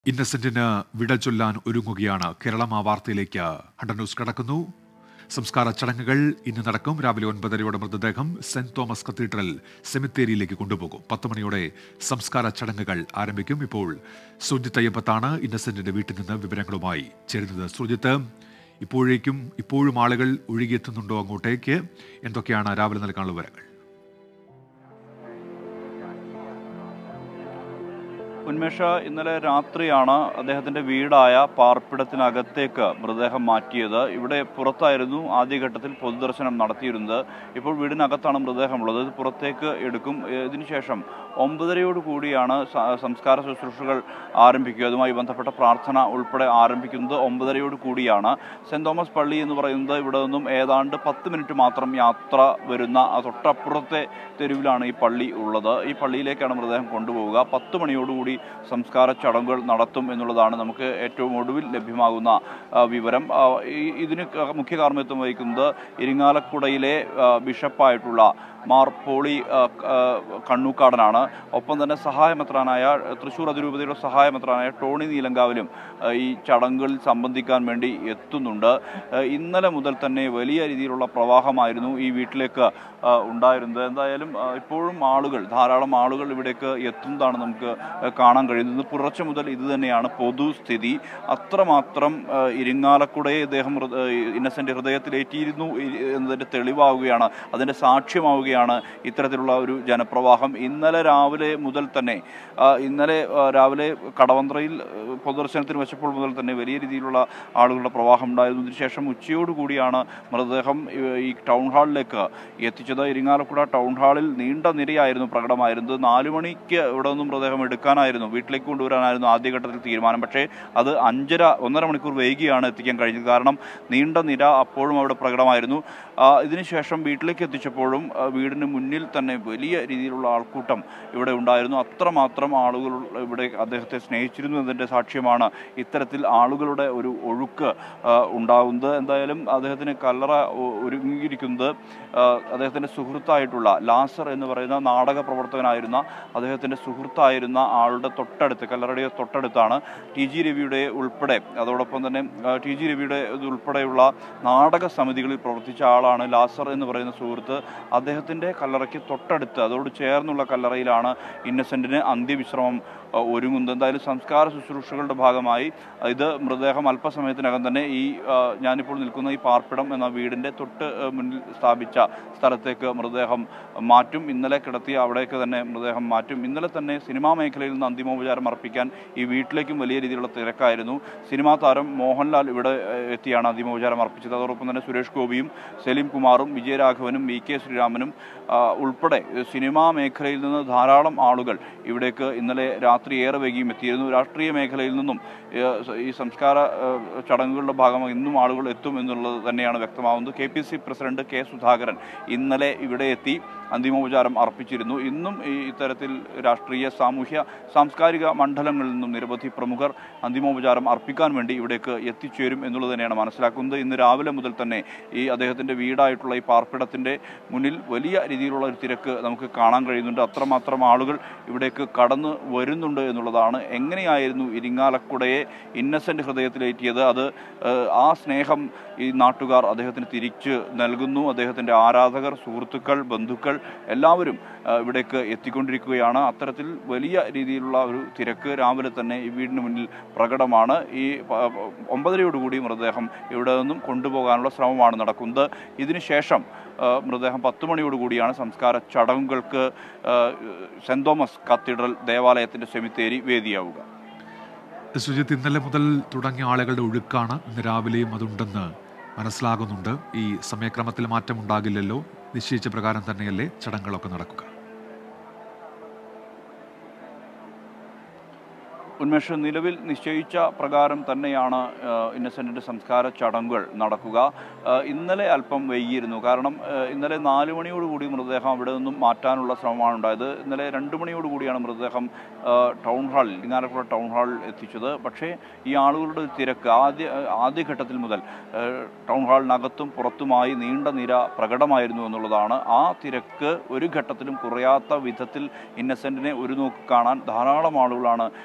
ഇന്നസെന്റിന് വിട ചൊല്ലാൻ ഒരുങ്ങുകയാണ് കേരളം ആ വാർത്തയിലേക്ക് ഹണ്ടർ ന്യൂസ് കടക്കുന്നു സംസ്കാര ചടങ്ങുകൾ ഇന്ന് നടക്കും രാവിലെ ഒൻപതരയോടെ മൃതദേഹം സെന്റ് തോമസ് കത്തീഡ്രൽ സെമിത്തേരിയിലേക്ക് കൊണ്ടുപോകും പത്ത് മണിയോടെ സംസ്കാര ചടങ്ങുകൾ ആരംഭിക്കും ഇപ്പോൾ സുജിത്ത് അയ്യപ്പത്താണ് ഇന്നസെന്റിന്റെ വീട്ടിൽ നിന്ന് വിവരങ്ങളുമായി ചേരുന്നത് സുജിത്ത് ഇപ്പോഴേക്കും ഇപ്പോഴും ആളുകൾ ഒഴുകിയെത്തുന്നുണ്ടോ അങ്ങോട്ടേക്ക് എന്തൊക്കെയാണ് രാവിലെ നൽകാനുള്ള വിവരങ്ങൾ ഉന്മേഷ ഇന്നലെ രാത്രിയാണ് അദ്ദേഹത്തിന്റെ വീടായ പാർപ്പിടത്തിനകത്തേക്ക് മൃതദേഹം മാറ്റിയത് ഇവിടെ പുറത്തായിരുന്നു ആദ്യഘട്ടത്തിൽ പൊതുദർശനം നടത്തിയിരുന്നത് ഇപ്പോൾ വീടിനകത്താണ് മൃതദേഹമുള്ളത് ഇത് പുറത്തേക്ക് എടുക്കും ഇതിനുശേഷം ഒമ്പതരയോട് കൂടിയാണ് സ- സംസ്കാര ശുശ്രൂഷകൾ ആരംഭിക്കുക അതുമായി ബന്ധപ്പെട്ട പ്രാർത്ഥന ഉൾപ്പെടെ ആരംഭിക്കുന്നത് ഒമ്പതരയോട് കൂടിയാണ് സെന്റ് തോമസ് പള്ളി എന്ന് പറയുന്നത് ഇവിടെ നിന്നും ഏതാണ്ട് പത്ത് മിനിറ്റ് മാത്രം യാത്ര വരുന്ന ആ തൊട്ടപ്പുറത്തെ തെരുവിലാണ് ഈ പള്ളി ഉള്ളത് ഈ പള്ളിയിലേക്കാണ് മൃതദേഹം കൊണ്ടുപോവുക പത്ത് മണിയോടുകൂടി സംസ്കാര ചടങ്ങുകൾ നടത്തും എന്നുള്ളതാണ് നമുക്ക് ഏറ്റവും ഒടുവിൽ ലഭ്യമാകുന്ന ആ, വിവരം ആ, ഈ- ഇതിന് ക- മുഖ്യ കാർമ്മിത്വം വഹിക്കുന്നത് ഇരിങ്ങാലക്കുടയിലെ ആ, ബിഷപ്പായിട്ടുള്ള മാർ പോളി ആ, ആ, കണ്ണൂക്കാടനാണ് ഒപ്പം തന്നെ സഹായമെത്രാനായ തൃശ്ശൂർ അതിരൂപതയുടെ സഹായമെത്രാനായ ടോണി നീലങ്കാവിലും ആ, ഈ ചടങ്ങുകളിൽ സംബന്ധിക്കാൻ വേണ്ടി എത്തുന്നുണ്ട് ആ, ഇന്നലെ മുതൽ തന്നെ വലിയ രീതിയിലുള്ള പ്രവാഹമായിരുന്നു ഈ വീട്ടിലേക്ക് ആ, ഉണ്ടായിരുന്നത് എന്തായാലും ആ, ഇപ്പോഴും ആളുകൾ ധാരാളം ആളുകൾ ഇവിടേക്ക് എത്തുന്നതാണ് നമുക്ക് ആ, കാണാൻ കഴിയുന്നത് പുലർച്ചെ മുതൽ ഇത് തന്നെയാണ് പൊതുസ്ഥിതി അത്രമാത്രം ആ, ഇരിങ്ങാലക്കുടയെ ഇദ്ദേഹം ഹൃദ- ആ, ഇന്നസെന്റ് ഹൃദയത്തിലേറ്റിയിരുന്നു ഇ- എന്നതിന്റെ തെളിവാവുകയാണ് അതിന്റെ സാക്ഷ്യമാവുകയാണ് ഇത്തരത്തിലുള്ള ഒരു ജനപ്രവാഹം ഇന്നലെ രാവിലെ മുതൽ തന്നെ ആ, ഇന്നലെ ആ, രാവിലെ കടവന്ത്രയിൽ ആ, പൊതുദർശനത്തിന് വെച്ചപ്പോൾ മുതൽ തന്നെ വലിയ രീതിയിലുള്ള ആളുകളുടെ പ്രവാഹം ഉണ്ടായിരുന്നു ഇതിനുശേഷം ഉച്ചയോടുകൂടിയാണ് മൃതദേഹം ഈ- ഈ ടൗൺ ഹാളിലേക്ക് എത്തിച്ചത് ഇരിങ്ങാലക്കുട ടൗൺ ഹാളിൽ നീണ്ട നിരയായിരുന്നു പ്രകടമായിരുന്നത് നാലു മണിക്ക് ഇവിടെ നിന്നും മൃതദേഹം എടുക്കാനായിരുന്നു വീട്ടിലേക്ക് കൊണ്ടുവരാനായിരുന്നു ആദ്യഘട്ടത്തിൽ തീരുമാനം പക്ഷേ അത് അഞ്ചര ഒന്നര മണിക്കൂർ വൈകിയാണ് എത്തിക്കാൻ കഴിഞ്ഞത് കാരണം നീണ്ട നിര അപ്പോഴും അവിടെ പ്രകടമായിരുന്നു ആ, ഇതിനുശേഷം വീട്ടിലേക്ക് എത്തിച്ചപ്പോഴും ആ, വീടിന് മുന്നിൽ തന്നെ വലിയ രീതിയിലുള്ള ആൾക്കൂട്ടം ഇവിടെ ഉണ്ടായിരുന്നു അത്രമാത്രം ആളുകൾ ഇവിടെ അദ്ദേഹത്തെ സ്നേഹിച്ചിരുന്നു എന്നതിൻ്റെ സാക്ഷ്യമാണ് ഇത്തരത്തിൽ ആളുകളുടെ ഒരു ഒഴുക്ക് ആ, ഉണ്ടാകുന്നത് എന്തായാലും അദ്ദേഹത്തിന് കല്ലറ ഒ- ഒരുങ്ങിയിരിക്കുന്നത് ആ, അദ്ദേഹത്തിൻ്റെ സുഹൃത്തായിട്ടുള്ള ലാസർ എന്ന് പറയുന്ന നാടക പ്രവർത്തകനായിരുന്ന അദ്ദേഹത്തിൻ്റെ സുഹൃത്തായിരുന്ന ആളുടെ തൊട്ടടുത്ത് കല്ലറയുടെ തൊട്ടടുത്താണ് ടി ജി രവിയുടെ ഉൾപ്പെടെ അതോടൊപ്പം തന്നെ ആ, ടി ജി രവിയുടെ ഇത് ഉൾപ്പെടെയുള്ള നാടക സമിതികളിൽ പ്രവർത്തിച്ച ആളാണ് ലാസർ എന്ന് പറയുന്ന സുഹൃത്ത് അദ്ദേഹത്തിൻ്റെ കല്ലറയ്ക്ക് തൊട്ടടുത്ത് അതോട് ചേർന്നുള്ള കല്ലറയിലാണ് ഇന്നസെന്റിന് അന്ത്യവിശ്രമം ആ, ഒരുങ്ങുന്നത് എന്തായാലും സംസ്കാര ശുശ്രൂഷകളുടെ ഭാഗമായി ഇത് മൃതദേഹം അല്പസമയത്തിനകം തന്നെ ഈ ആ, ഞാനിപ്പോൾ നിൽക്കുന്ന ഈ പാർപ്പിടം എന്ന വീടിൻ്റെ തൊട്ട് ആ, മുന്നിൽ സ്ഥാപിച്ച സ്ഥലത്തേക്ക് മൃതദേഹം മാറ്റും ഇന്നലെ കിടത്തി അവിടേക്ക് തന്നെ മൃതദേഹം മാറ്റും ഇന്നലെ തന്നെ സിനിമാ മേഖലയിൽ നിന്ന് അന്തിമോപചാരം അർപ്പിക്കാൻ ഈ വീട്ടിലേക്കും വലിയ രീതിയിലുള്ള തിരക്കായിരുന്നു സിനിമാ താരം മോഹൻലാൽ ഇവിടെ ഏഹ്, എത്തിയാണ് അന്തിമോപചാരം അർപ്പിച്ചത് അതോടൊപ്പം തന്നെ സുരേഷ് ഗോപിയും സലീം കുമാറും വിജയരാഘവനും വി കെ ശ്രീരാമനും ആ, ഉൾപ്പെടെ ഏഹ്, സിനിമാ മേഖലയിൽ നിന്ന് ധാരാളം ആളുകൾ ഇവിടേക്ക് ഇന്നലെ രാത്രി ഏറെ വൈകിയും എത്തിയിരുന്നു രാഷ്ട്രീയ മേഖലയിൽ നിന്നും ഏഹ്, ഈ സംസ്കാര ഏഹ്, ചടങ്ങുകളുടെ ഭാഗമായി ഇന്നും ആളുകൾ എത്തും എന്നുള്ളത് തന്നെയാണ് വ്യക്തമാവുന്നത് K P C president K Sudhakaran ഇന്നലെ ഇവിടെ എത്തി അന്തിമോപചാരം അർപ്പിച്ചിരുന്നു ഇന്നും ഈ ഇത്തരത്തിൽ രാഷ്ട്രീയ സാമൂഹ്യ സാംസ്കാരിക മണ്ഡലങ്ങളിൽ നിന്നും നിരവധി പ്രമുഖർ അന്തിമോപചാരം അർപ്പിക്കാൻ വേണ്ടി ഇവിടേക്ക് എത്തിച്ചേരും എന്നുള്ളത് തന്നെയാണ് മനസ്സിലാക്കുന്നത് ഇന്ന് രാവിലെ മുതൽ തന്നെ ഈ അദ്ദേഹത്തിൻ്റെ വീടായിട്ടുള്ള ഈ പാർപ്പിടത്തിൻ്റെ മുന്നിൽ വലിയ രീതിയിലുള്ള ഒരു തിരക്ക് നമുക്ക് കാണാൻ കഴിയുന്നുണ്ട് അത്രമാത്രം ആളുകൾ ഇവിടേക്ക് കടന്നു വരുന്നുണ്ട് എന്നുള്ളതാണ് എങ്ങനെയായിരുന്നു ഇരിങ്ങാലക്കുടയെ ഇന്നസെന്റ് ഹൃദയത്തിലേറ്റിയത് അത് ഏഹ്, ആ സ്നേഹം ഈ നാട്ടുകാർ അദ്ദേഹത്തിന് തിരിച്ച് നൽകുന്നു അദ്ദേഹത്തിൻ്റെ ആരാധകർ സുഹൃത്തുക്കൾ ബന്ധുക്കൾ എല്ലാവരും ഏഹ്, ഇവിടേക്ക് എത്തിക്കൊണ്ടിരിക്കുകയാണ് അത്തരത്തിൽ വലിയ രീതിയിലുള്ള ഒരു തിരക്ക് രാവിലെ തന്നെ ഈ വീടിന് മുന്നിൽ പ്രകടമാണ് ഈ പ- പ- ഒമ്പതരയോടുകൂടി മൃതദേഹം ഇവിടെ നിന്നും കൊണ്ടുപോകാനുള്ള ശ്രമമാണ് നടക്കുന്നത് ഇതിനുശേഷം ഏഹ്, മൃതദേഹം പത്ത് മണിയോടുകൂടിയാണ് സംസ്കാര ചടങ്ങുകൾക്ക് ഏഹ്, സെന്റ് തോമസ് കത്തീഡ്രൽ ദേവാലയത്തിന്റെ സെമിത്തേരി വേദിയാവുക സുജിത്ത് ഇന്നലെ മുതൽ തുടങ്ങിയ ആളുകളുടെ ഒഴുക്കാണ് ഇന്ന് രാവിലെയും അതുണ്ടെന്ന് മനസ്സിലാകുന്നുണ്ട് ഈ സമയക്രമത്തിൽ മാറ്റം ഉണ്ടാകില്ലല്ലോ നിശ്ചയിച്ച പ്രകാരം തന്നെയല്ലേ ചടങ്ങുകളൊക്കെ നടക്കുക ഉന്മേഷ് നിലവിൽ നിശ്ചയിച്ച പ്രകാരം തന്നെയാണ് ഏഹ്, ഇന്നസെന്റിന്റെ സംസ്കാര ചടങ്ങുകൾ നടക്കുക ഏഹ്, ഇന്നലെ അല്പം വൈകിയിരുന്നു കാരണം ഏഹ്, ഇന്നലെ നാല് മണിയോടുകൂടി മൃതദേഹം അവിടെ നിന്നും മാറ്റാനുള്ള ശ്രമമാണ് ഉണ്ടായത് ഇന്നലെ രണ്ട് മണിയോടുകൂടിയാണ് മൃതദേഹം ഏഹ്, ടൗൺ ഹാളിൽ ഇങ്ങാലക്കുട ടൗൺ ഹാളിൽ എത്തിച്ചത് പക്ഷേ ഈ ആളുകളുടെ ഒരു തിരക്ക് ആദ്യ ആദ്യഘട്ടത്തിൽ മുതൽ ഏഹ്, ടൗൺ ഹാളിനകത്തും പുറത്തുമായി നീണ്ട നിര പ്രകടമായിരുന്നു എന്നുള്ളതാണ് ആ തിരക്ക് ഒരു ഘട്ടത്തിലും കുറയാത്ത വിധത്തിൽ ഇന്നസെന്റിനെ ഒരു നോക്ക് കാണാൻ ധാരാളം ആളുകളാണ് എത്തിച്ചത്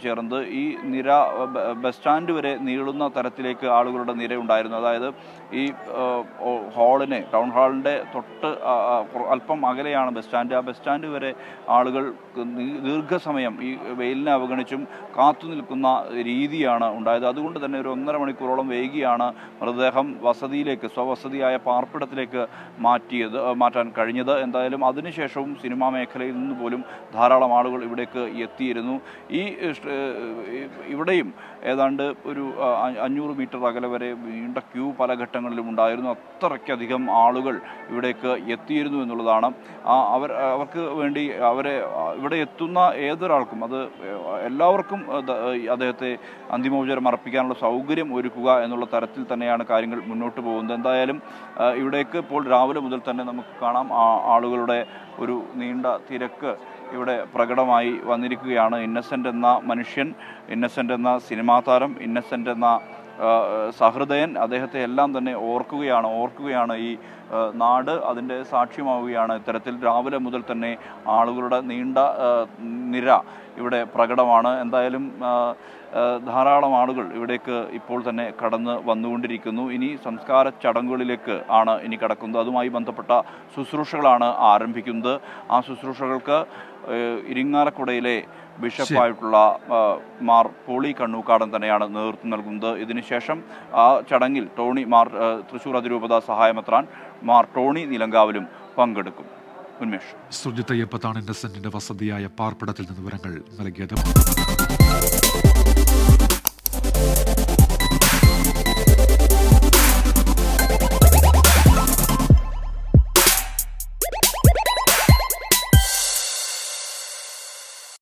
എത്തിച്ചേർന്നത് ഈ നിര ബ- ബസ് സ്റ്റാൻഡ് വരെ നീളുന്ന തരത്തിലേക്ക് ആളുകളുടെ നിര ഉണ്ടായിരുന്നു അതായത് ഈ ആ, ഓ- ഹാളിന് ടൗൺ ഹാളിൻ്റെ തൊട്ട് ആ, ആ, കുറ- അല്പം അകലെയാണ് ബസ് സ്റ്റാൻഡ് ആ ബസ് സ്റ്റാൻഡ് വരെ ആളുകൾ നീ- ദീർഘസമയം ഈ വെയിലിനെ അവഗണിച്ചും കാത്തു നിൽക്കുന്ന രീതിയാണ് ഉണ്ടായത് അതുകൊണ്ട് തന്നെ ഒരു ഒന്നര മണിക്കൂറോളം വൈകിയാണ് മൃതദേഹം വസതിയിലേക്ക് സ്വവസതിയായ പാർപ്പിടത്തിലേക്ക് മാറ്റിയത് ആ, മാറ്റാൻ കഴിഞ്ഞത് എന്തായാലും അതിനുശേഷവും സിനിമാ മേഖലയിൽ നിന്ന് പോലും ധാരാളം ആളുകൾ ഇവിടേക്ക് എത്തിയിരുന്നു ഈ ഇഷ്- ഏഹ് ഇവിടെയും ഏതാണ്ട് ഒരു ആ, അ- അഞ്ഞൂറ് മീറ്റർ അകലെ വരെ നീണ്ട ക്യൂ പല ഘട്ടങ്ങളിലും ഉണ്ടായിരുന്നു അത്രയ്ക്കധികം ആളുകൾ ഇവിടേക്ക് എത്തിയിരുന്നു എന്നുള്ളതാണ് ആ, അവർ അവർക്ക് വേണ്ടി അവരെ ആ, ഇവിടെ എത്തുന്ന ഏതൊരാൾക്കും അത് എല്ലാവർക്കും അത് അദ്ദേഹത്തെ അന്തിമോപചാരം അർപ്പിക്കാനുള്ള സൗകര്യം ഒരുക്കുക എന്നുള്ള തരത്തിൽ തന്നെയാണ് കാര്യങ്ങൾ മുന്നോട്ട് പോകുന്നത് എന്തായാലും ആ, ഇവിടേക്ക് ഇപ്പോൾ രാവിലെ മുതൽ തന്നെ നമുക്ക് കാണാം ആ- ആളുകളുടെ ഒരു നീണ്ട തിരക്ക് ഇവിടെ പ്രകടമായി വന്നിരിക്കുകയാണ് ഇന്നസെൻ്റ് എന്ന മനുഷ്യൻ ഇന്നസെൻ്റ് എന്ന സിനിമാ താരം ഇന്നസെൻ്റ് എന്ന ആ, സഹൃദയൻ അദ്ദേഹത്തെ എല്ലാം തന്നെ ഓർക്കുകയാണ് ഓർക്കുകയാണ് ഈ ആ, നാട് അതിൻ്റെ സാക്ഷ്യമാവുകയാണ് ഇത്തരത്തിൽ രാവിലെ മുതൽ തന്നെ ആളുകളുടെ നീണ്ട ആ, നിര ഇവിടെ പ്രകടമാണ് എന്തായാലും ആ, ആ, ധാരാളം ആളുകൾ ഇവിടേക്ക് ഇപ്പോൾ തന്നെ കടന്ന് വന്നുകൊണ്ടിരിക്കുന്നു ഇനി സംസ്കാര ചടങ്ങുകളിലേക്ക് ആണ് ഇനി കടക്കുന്നത് അതുമായി ബന്ധപ്പെട്ട ശുശ്രൂഷകളാണ് ആരംഭിക്കുന്നത് ആ ശുശ്രൂഷകൾക്ക് ഏഹ്, ഇരിങ്ങാലക്കുടയിലെ ബിഷപ്പായിട്ടുള്ള ആ, മാർ പോളി കണ്ണൂക്കാടൻ തന്നെയാണ് നേതൃത്വം നൽകുന്നത് ഇതിനുശേഷം ആ ചടങ്ങിൽ ടോണി മാർ ആ, തൃശൂർ അതിരൂപത സഹായമെത്രാൻ മാർ ടോണി നിലങ്കാവിലും പങ്കെടുക്കും ഉന്മേഷ് സുജിത്ത് അയ്യപ്പത്താണ് ഇന്നസെന്റിന്റെ വസതിയായ പാർപ്പിടത്തിൽ നിന്ന് വിവരങ്ങൾ നൽകിയത്